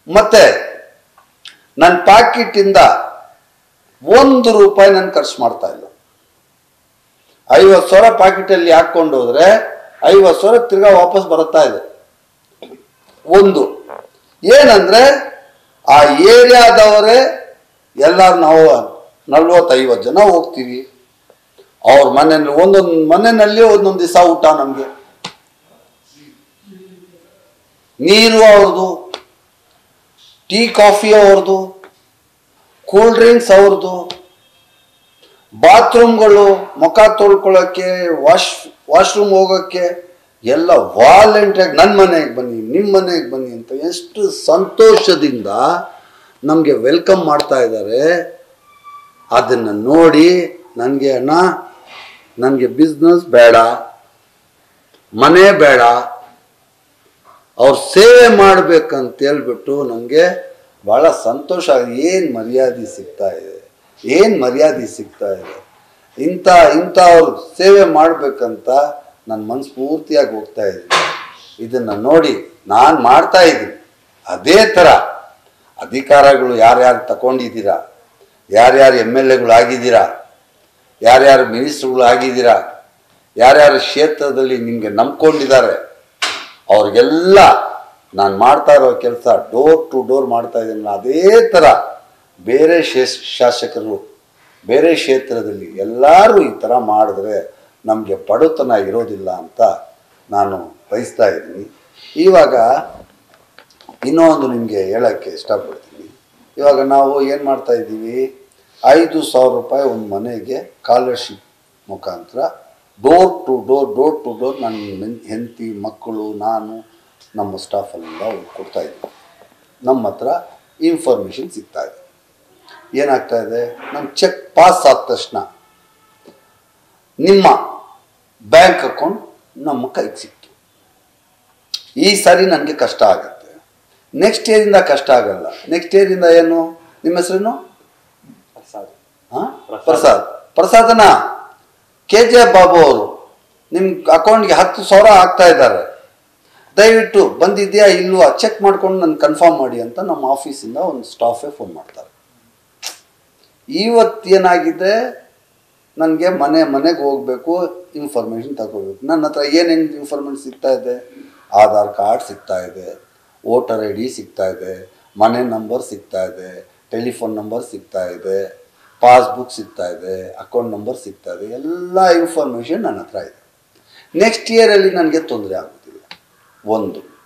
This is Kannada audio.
ಮತ್ತೆ ನನ್ನ ಪ್ಯಾಕೆಟಿಂದ ಒಂದು ರೂಪಾಯಿ ನಾನು ಖರ್ಚು ಮಾಡ್ತಾ ಇಲ್ಲ ಐವತ್ತು ಸಾವಿರ ಪ್ಯಾಕೆಟಲ್ಲಿ ಹಾಕ್ಕೊಂಡು ಹೋದ್ರೆ ಐವತ್ತು ಸಾವಿರ ತಿರ್ಗಾ ವಾಪಸ್ ಬರುತ್ತಾ ಇದೆ ಒಂದು ಏನಂದ್ರೆ ಆ ಏರಿಯಾದವರೇ ಎಲ್ಲರೂ ನಾವು ನಲ್ವತ್ತೈವತ್ತು ಜನ ಹೋಗ್ತೀವಿ ಅವ್ರ ಮನೆಯಲ್ಲಿ ಒಂದೊಂದು ಮನೆಯಲ್ಲಿ ಒಂದೊಂದು ದಿವಸ ಊಟ ನಮಗೆ ನೀರು ಅವ್ರದ್ದು ಟೀ ಕಾಫಿ ಅವ್ರದ್ದು ಕೂಲ್ ಡ್ರಿಂಕ್ಸ್ ಅವ್ರದ್ದು ಬಾತ್ರೂಮ್ಗಳು ಮುಖ ತೊಳ್ಕೊಳ್ಳೋಕ್ಕೆ ವಾಶ್ ವಾಶ್ರೂಮ್ ಹೋಗೋಕ್ಕೆ ಎಲ್ಲ ವಾಲಂಟಿಯಾಗಿ ನನ್ನ ಮನೆಗೆ ಬನ್ನಿ ನಿಮ್ಮ ಮನೆಗೆ ಬನ್ನಿ ಅಂತ ಎಷ್ಟು ಸಂತೋಷದಿಂದ ನಮಗೆ ವೆಲ್ಕಮ್ ಮಾಡ್ತಾ ಇದ್ದಾರೆ ಅದನ್ನು ನೋಡಿ ನನಗೆ ಅಣ್ಣ ನನಗೆ ಬಿಸ್ನೆಸ್ ಬೇಡ ಮನೆ ಬೇಡ ಅವ್ರ ಸೇವೆ ಮಾಡ್ಬೇಕಂತ ಹೇಳ್ಬಿಟ್ಟು ನನಗೆ ಭಾಳ ಸಂತೋಷ ಆಗಿದೆ ಏನು ಮರ್ಯಾದೆ ಸಿಗ್ತಾ ಇದೆ ಏನು ಮರ್ಯಾದೆ ಸಿಗ್ತಾ ಇದೆ ಇಂಥ ಇಂಥ ಅವ್ರ ಸೇವೆ ಮಾಡಬೇಕಂತ ನನ್ನ ಮನಸ್ಸು ಪೂರ್ತಿಯಾಗಿ ಹೋಗ್ತಾ ಇದ್ದೀನಿ ಇದನ್ನು ನೋಡಿ ನಾನು ಮಾಡ್ತಾ ಇದ್ದೀನಿ ಅದೇ ಥರ ಅಧಿಕಾರಗಳು ಯಾರ್ಯಾರು ತಗೊಂಡಿದ್ದೀರಾ ಯಾರ್ಯಾರು ಎಮ್ ಎಲ್ ಎಗಳು ಆಗಿದ್ದೀರಾ ಯಾರ್ಯಾರು ಮಿನಿಸ್ಟ್ರುಗಳು ಆಗಿದ್ದೀರಾ ಯಾರ್ಯಾರು ಕ್ಷೇತ್ರದಲ್ಲಿ ನಿಮಗೆ ನಂಬ್ಕೊಂಡಿದ್ದಾರೆ ಅವ್ರಿಗೆಲ್ಲ ನಾನು ಮಾಡ್ತಾ ಇರೋ ಕೆಲಸ ಡೋರ್ ಟು ಡೋರ್ ಮಾಡ್ತಾ ಇದ್ದೀನಿ ಅದೇ ಥರ ಬೇರೆ ಶೇಷ್ ಶಾಸಕರು ಬೇರೆ ಕ್ಷೇತ್ರದಲ್ಲಿ ಎಲ್ಲರೂ ಈ ಥರ ಮಾಡಿದ್ರೆ ನಮಗೆ ಬಡತನ ಇರೋದಿಲ್ಲ ಅಂತ ನಾನು ಬಯಸ್ತಾ ಇದ್ದೀನಿ ಇವಾಗ ಇನ್ನೂ ಒಂದು ನಿಮಗೆ ಹೇಳೋಕ್ಕೆ ಇಷ್ಟಪಡ್ತೀನಿ ಇವಾಗ ನಾವು ಏನು ಮಾಡ್ತಾ ಇದ್ದೀವಿ ಐದು ಸಾವಿರ ರೂಪಾಯಿ ಒಂದು ಮನೆಗೆ ಸ್ಕಾಲರ್ಶಿಪ್ ಮುಖಾಂತರ door to door door to door ನನ್ನ ಹೆಂಡತಿ ಮಕ್ಕಳು ನಾನು ನಮ್ಮ ಸ್ಟಾಫಲ್ಲೆಲ್ಲ ಕೊಡ್ತಾ ಇದ್ದೀವಿ ನಮ್ಮ ಹತ್ರ ಇನ್ಫಾರ್ಮೇಷನ್ ಸಿಗ್ತಾ ಇದೆ ಏನಾಗ್ತಾ ಇದೆ ನಮ್ಮ ಚೆಕ್ ಪಾಸ್ ಆದ ತಕ್ಷಣ ನಿಮ್ಮ ಬ್ಯಾಂಕ್ ಅಕೌಂಟ್ ನಮ್ಮ ಕೈಗೆ ಸಿಕ್ತು ಈ ಸಾರಿ ನನಗೆ ಕಷ್ಟ ಆಗುತ್ತೆ ನೆಕ್ಸ್ಟ್ ಇಯರಿಂದ ಕಷ್ಟ ಆಗಲ್ಲ ನೆಕ್ಸ್ಟ್ ಇಯರಿಂದ ಏನು ನಿಮ್ಮ ಹೆಸರೇನು ಪ್ರಸಾದ್ ಹಾಂ ಪ್ರಸಾದ್ ಪ್ರಸಾದನ ಕೆ ಜೆ ಬಾಬು ಅವರು ನಿಮ್ಮ ಅಕೌಂಟ್ಗೆ ಹತ್ತು ಸಾವಿರ ಹಾಕ್ತಾ ಇದ್ದಾರೆ ದಯವಿಟ್ಟು ಬಂದಿದೆಯಾ ಇಲ್ವಾ ಚೆಕ್ ಮಾಡ್ಕೊಂಡು ನಾನು ಕನ್ಫರ್ಮ್ ಮಾಡಿ ಅಂತ ನಮ್ಮ ಆಫೀಸಿಂದ ಒಂದು ಸ್ಟಾಫೇ ಫೋನ್ ಮಾಡ್ತಾರೆ ಇವತ್ತೇನಾಗಿದೆ ನನಗೆ ಮನೆ ಮನೆಗೆ ಹೋಗಬೇಕು ಇನ್ಫಾರ್ಮೇಷನ್ ತಗೋಬೇಕು ನನ್ನ ಹತ್ರ ಏನೇನು ಇನ್ಫಾರ್ಮೇಷನ್ ಸಿಗ್ತಾ ಇದೆ ಆಧಾರ್ ಕಾರ್ಡ್ ಸಿಗ್ತಾ ಇದೆ ವೋಟರ್ ಐ ಡಿ ಸಿಗ್ತಾ ಇದೆ ಮನೆ ನಂಬರ್ ಸಿಗ್ತಾ ಇದೆ ಟೆಲಿಫೋನ್ ನಂಬರ್ ಸಿಗ್ತಾ ಇದೆ ಪಾಸ್ಬುಕ್ ಸಿಗ್ತಾ ಇದೆ ಅಕೌಂಟ್ ನಂಬರ್ ಸಿಗ್ತಾ ಇದೆ ಎಲ್ಲ ಇನ್ಫಾರ್ಮೇಷನ್ ನನ್ನ ಹತ್ರ ಇದೆ ನೆಕ್ಸ್ಟ್ ಇಯರಲ್ಲಿ ನನಗೆ ತೊಂದರೆ ಆಗೋದಿಲ್ಲ ಒಂದು